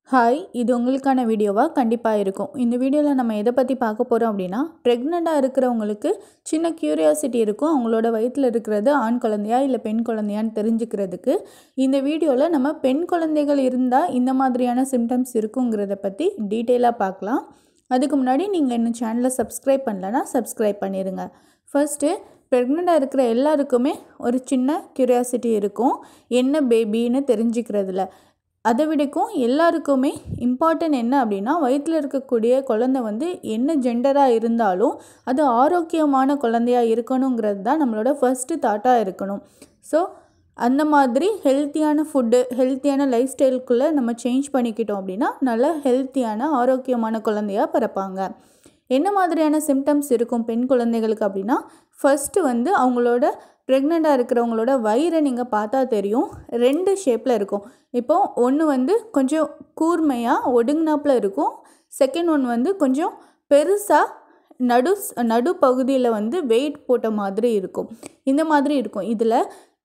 hi இது உங்களுக்கான வீடியோவாக கண்டிப்பாக இருக்கும் இந்த வீடியோவில் நம்ம எதை பற்றி பார்க்க போகிறோம் அப்படின்னா ப்ரெக்னெண்ட்டாக இருக்கிறவங்களுக்கு சின்ன க்யூரியாசிட்டி இருக்கும் அவங்களோட வயிற்றில் இருக்கிறது ஆண் குழந்தையா இல்லை பெண் குழந்தையான்னு தெரிஞ்சுக்கிறதுக்கு இந்த வீடியோவில் நம்ம பெண் குழந்தைகள் இருந்தால் இந்த மாதிரியான சிம்டம்ஸ் இருக்குங்கிறத பற்றி டீட்டெயிலாக பார்க்கலாம் அதுக்கு முன்னாடி நீங்கள் இன்னும் சேனலை சப்ஸ்கிரைப் பண்ணலன்னா சப்ஸ்கிரைப் பண்ணிடுங்க ஃபர்ஸ்ட்டு ப்ரெக்னெண்ட்டாக இருக்கிற எல்லாருக்குமே ஒரு சின்ன க்யூரியாசிட்டி இருக்கும் என்ன பேபின்னு தெரிஞ்சுக்கிறதுல அதை விடக்கும் எல்லாருக்குமே இம்பார்ட்டன்ட் என்ன அப்படின்னா வயிற்றில் இருக்கக்கூடிய குழந்தை வந்து என்ன ஜெண்டராக இருந்தாலும் அது ஆரோக்கியமான குழந்தையாக இருக்கணுங்கிறது தான் நம்மளோட ஃபஸ்ட்டு தாட்டாக இருக்கணும் ஸோ அந்த மாதிரி ஹெல்த்தியான ஃபுட்டு ஹெல்த்தியான லைஃப் ஸ்டைலுக்குள்ளே நம்ம சேஞ்ச் பண்ணிக்கிட்டோம் அப்படின்னா நல்ல ஹெல்த்தியான ஆரோக்கியமான குழந்தையாக பிறப்பாங்க என்ன மாதிரியான சிம்டம்ஸ் இருக்கும் பெண் குழந்தைகளுக்கு அப்படின்னா ஃபஸ்ட்டு வந்து அவங்களோட ப்ரெக்னெண்ட்டாக இருக்கிறவங்களோட வயிறை நீங்கள் பார்த்தா தெரியும் ரெண்டு ஷேப்பில் இருக்கும் இப்போ ஒன்று வந்து கொஞ்சம் கூர்மையாக ஒடுங்கினாப்பில் இருக்கும் செகண்ட் ஒன் வந்து கொஞ்சம் பெருசாக நடு நடு பகுதியில் வந்து வெயிட் போட்ட மாதிரி இருக்கும் இந்த மாதிரி இருக்கும் இதில்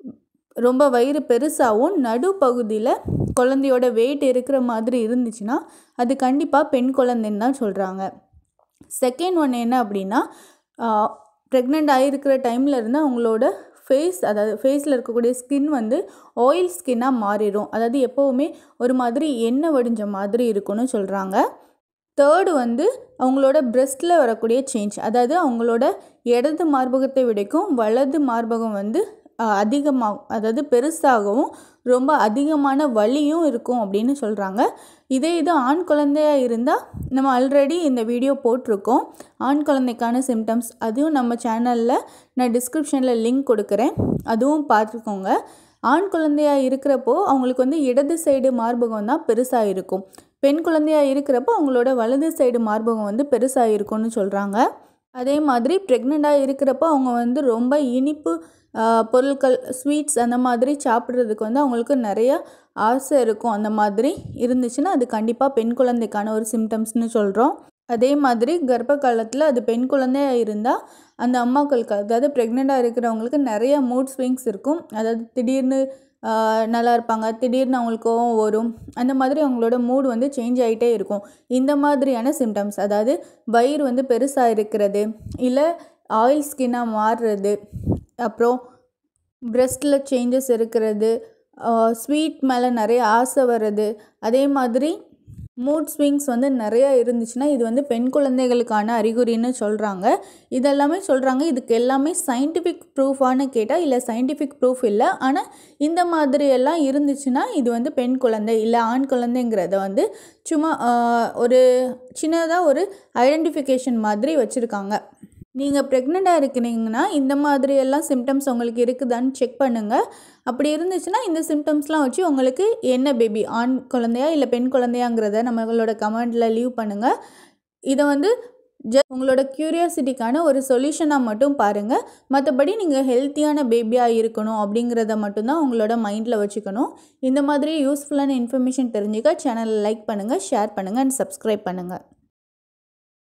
ரொம்ப வயிறு பெருசாகவும் நடு பகுதியில் குழந்தையோட வெயிட் இருக்கிற மாதிரி இருந்துச்சுன்னா அது கண்டிப்பாக பெண் குழந்தைன்னு தான் சொல்கிறாங்க செகண்ட் ஒன் என்ன அப்படின்னா ப்ரெக்னெண்ட் ஆகிருக்கிற டைமில் இருந்து அவங்களோட ஃபேஸ் அதாவது ஃபேஸில் இருக்கக்கூடிய ஸ்கின் வந்து ஆயில் ஸ்கின்னாக மாறிடும் அதாவது எப்போவுமே ஒரு மாதிரி எண்ணெய் வடிஞ்ச மாதிரி இருக்கும்னு சொல்கிறாங்க தேர்டு வந்து அவங்களோட பிரெஸ்ட்டில் வரக்கூடிய சேஞ்ச் அதாவது அவங்களோட இடது மார்பகத்தை விடைக்கும் வலது மார்பகம் வந்து அதிகமாகும் அதாவது பெருசாகவும் ரொம்ப அதிகமான வலியும் இருக்கும் அப்படின்னு சொல்கிறாங்க இதே இது ஆண் குழந்தையாக இருந்தால் நம்ம ஆல்ரெடி இந்த வீடியோ போட்டிருக்கோம் ஆண் குழந்தைக்கான சிம்டம்ஸ் அதுவும் நம்ம சேனலில் நான் டிஸ்கிரிப்ஷனில் லிங்க் கொடுக்குறேன் அதுவும் பார்த்துக்கோங்க ஆண் குழந்தையாக இருக்கிறப்போ அவங்களுக்கு வந்து இடது சைடு மார்பகம் தான் பெருசாக இருக்கும் பெண் குழந்தையாக இருக்கிறப்போ அவங்களோட வலது சைடு மார்பகம் வந்து பெருசாக இருக்கும்னு சொல்கிறாங்க அதே மாதிரி ப்ரெக்னெண்ட்டாக இருக்கிறப்போ அவங்க வந்து ரொம்ப இனிப்பு பொருட்கள் ஸ்வீட்ஸ் அந்த மாதிரி சாப்பிட்றதுக்கு வந்து அவங்களுக்கு நிறைய ஆசை இருக்கும் அந்த மாதிரி இருந்துச்சுன்னா அது கண்டிப்பாக பெண் குழந்தைக்கான ஒரு சிம்டம்ஸ்னு சொல்கிறோம் அதே மாதிரி கர்ப்ப காலத்தில் அது பெண் குழந்தையாக இருந்தால் அந்த அம்மாக்களுக்கு அதாவது ப்ரெக்னெண்ட்டாக இருக்கிறவங்களுக்கு நிறைய மூட் ஸ்விங்ஸ் இருக்கும் அதாவது திடீர்னு நல்லா இருப்பாங்க திடீர்னு அவங்களுக்கு கோவம் வரும் அந்த மாதிரி அவங்களோட மூடு வந்து சேஞ்ச் ஆகிட்டே இருக்கும் இந்த மாதிரியான சிம்டம்ஸ் அதாவது வயிறு வந்து பெருசாக இருக்கிறது இல்லை ஆயில் ஸ்கின்னாக மாறுறது அப்புறம் ப்ரெஸ்ட்டில் சேஞ்சஸ் இருக்கிறது ஸ்வீட் மேலே நிறைய ஆசை வர்றது அதே மாதிரி மூட் ஸ்விங்ஸ் வந்து நிறையா இருந்துச்சுன்னா இது வந்து பெண் குழந்தைகளுக்கான அறிகுறின்னு சொல்கிறாங்க இதெல்லாமே சொல்கிறாங்க இதுக்கு எல்லாமே சயின்டிஃபிக் ப்ரூஃபானு கேட்டால் இல்லை சயின்டிஃபிக் ப்ரூஃப் இல்லை ஆனால் இந்த மாதிரி எல்லாம் இருந்துச்சுன்னா இது வந்து பெண் குழந்தை இல்லை ஆண் குழந்தைங்கிறத வந்து சும்மா ஒரு சின்னதாக ஒரு ஐடென்டிஃபிகேஷன் மாதிரி வச்சுருக்காங்க நீங்கள் ப்ரெக்னெண்ட்டாக இருக்கிறீங்கன்னா இந்த மாதிரி எல்லாம் சிம்டம்ஸ் உங்களுக்கு இருக்குதான்னு செக் பண்ணுங்கள் அப்படி இருந்துச்சுன்னா இந்த சிம்டம்ஸ்லாம் வச்சு உங்களுக்கு என்ன பேபி ஆண் குழந்தையா இல்லை பெண் குழந்தையாங்கிறத நம்மளோட கமெண்டில் லீவ் பண்ணுங்கள் இதை வந்து ஜ உங்களோட க்யூரியாசிட்டிக்கான ஒரு சொல்யூஷனாக மட்டும் பாருங்கள் மற்றபடி நீங்கள் ஹெல்த்தியான பேபியாக இருக்கணும் அப்படிங்கிறத மட்டும்தான் உங்களோட மைண்டில் வச்சுக்கணும் இந்த மாதிரி யூஸ்ஃபுல்லான இன்ஃபர்மேஷன் தெரிஞ்சுக்க சேனலை லைக் பண்ணுங்கள் ஷேர் பண்ணுங்கள் அண்ட் சப்ஸ்கிரைப் பண்ணுங்கள்